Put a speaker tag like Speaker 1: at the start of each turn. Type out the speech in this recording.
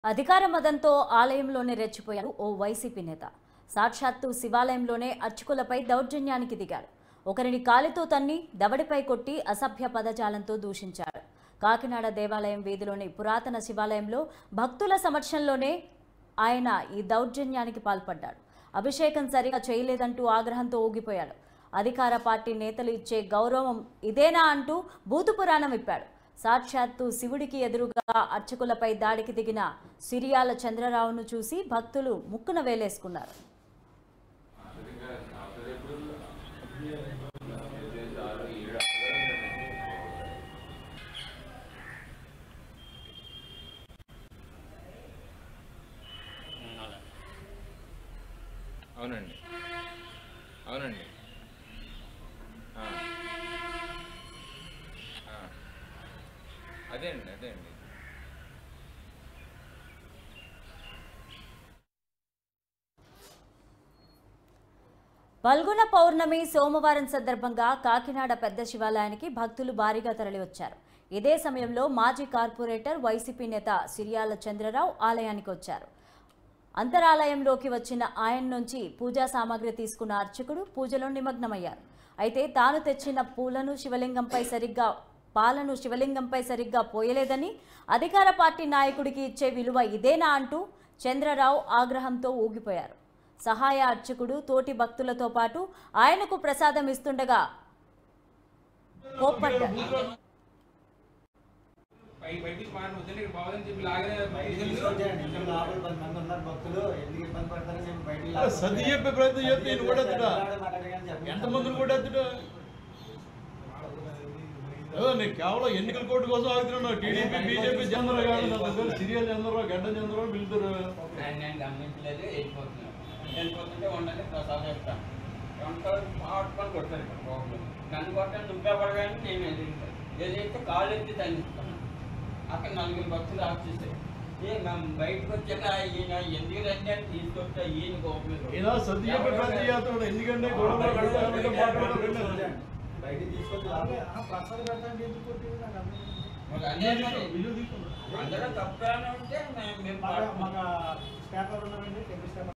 Speaker 1: అధికార మదంతో ఆలయంలోనే రెచ్చిపోయారు ఓ వైసీపీ నేత సాక్షాత్తు శివాలయంలోనే అర్చకులపై దౌర్జన్యానికి దిగాడు ఒకరిని కాలితో తన్ని దవడిపై కొట్టి అసభ్య పదజాలంతో దూషించాడు కాకినాడ దేవాలయం వీధిలోని పురాతన శివాలయంలో భక్తుల సమక్షంలోనే ఆయన ఈ దౌర్జన్యానికి పాల్పడ్డాడు అభిషేకం సరిగా చేయలేదంటూ ఆగ్రహంతో ఊగిపోయాడు అధికార పార్టీ నేతలు ఇచ్చే గౌరవం ఇదేనా అంటూ బూతు పురాణం విప్పాడు సాక్షాత్తు శివుడికి ఎదురుగా అర్చకులపై దాడికి దిగిన సిరియాల చంద్రరావును చూసి భక్తులు ముక్కున వేలేసుకున్నారు
Speaker 2: అవునండి అవునండి ఆ. ఆ. అదే అండి అదే అండి
Speaker 1: పల్గొన పౌర్ణమి సోమవారం సందర్భంగా కాకినాడ పెద్ద శివాలయానికి భక్తులు భారీగా తరలివచ్చారు ఇదే సమయంలో మాజీ కార్పొరేటర్ వైసీపీ నేత సిరియాల చంద్రరావు ఆలయానికి వచ్చారు అంతరాలయంలోకి వచ్చిన ఆయన నుంచి పూజా సామాగ్రి తీసుకున్న అర్చకుడు పూజలో నిమగ్నమయ్యారు అయితే తాను తెచ్చిన పూలను శివలింగంపై సరిగ్గా పాలను శివలింగంపై సరిగ్గా పోయలేదని అధికార పార్టీ నాయకుడికి ఇచ్చే విలువ ఇదేనా అంటూ చంద్రరావు ఆగ్రహంతో ఊగిపోయారు సహాయ అర్చకుడు తోటి భక్తులతో పాటు ఆయనకు ప్రసాదం ఇస్తుండగా కోప్పడ్డారు
Speaker 3: పై బయటికి మారిన వద్దండి ఇక్కడ బాగుందని చెప్పి లాగానే
Speaker 4: లోపల పది మంది ఉన్నారు భక్తులు ఎందుకు ఇబ్బంది పడతారని నేను బయటికి
Speaker 5: అరే సర్ది చెప్పే ప్రయత్నం చేస్తే ఈయన కూడా ఎత్తుడా?
Speaker 4: ఎంత
Speaker 5: ఎంతమందిని కూడా ఎత్తుడు ఏదో నేను కేవలం ఎన్నికల కోర్టు కోసం ఆగుతున్నాను టీడీపీ బీజేపీ చంద్రరావు కాదు నా దగ్గర సిరియల్ చంద్రరావు గడ్డ చంద్రరావు పిలుతారు
Speaker 6: ఆయన నేను గమనించలేదు వెళ్ళిపోతున్నాను వెళ్ళిపోతుంటే ఉండండి ప్రసాదం ఇస్తాను ఉంటారు ఆడుకొని కొడతారు ఇక్కడ బాబులు నన్ను కొట్టాను నువ్వే పడగానే నేను ఎదిరింటాను ఎదిరితే కాళ్ళు ఎత్తి తగ్గిస్తాను అక్కడ నలుగురు భక్తులు ఆఫీసారు ఏ మేము బయటకు వచ్చాక ఈయన ఎందుకు రండి అని తీసుకొస్తా ఈయన కోపలేదు
Speaker 5: ఇలా సర్ది చెప్పే ప్రయత్నం చేస్తున్నాడు ఎందుకంటే గొడవ పెడతామంటే మాట్లాడారు
Speaker 4: బయటికి తీసుకొచ్చి
Speaker 6: మరి అందరూ మరి అందరూ తప్పేమైనా ఉంటే మేము మేము
Speaker 4: మాకు స్టాఫ్ ఎవరు ఉన్నారండి టెంపుల్ స్టాఫ్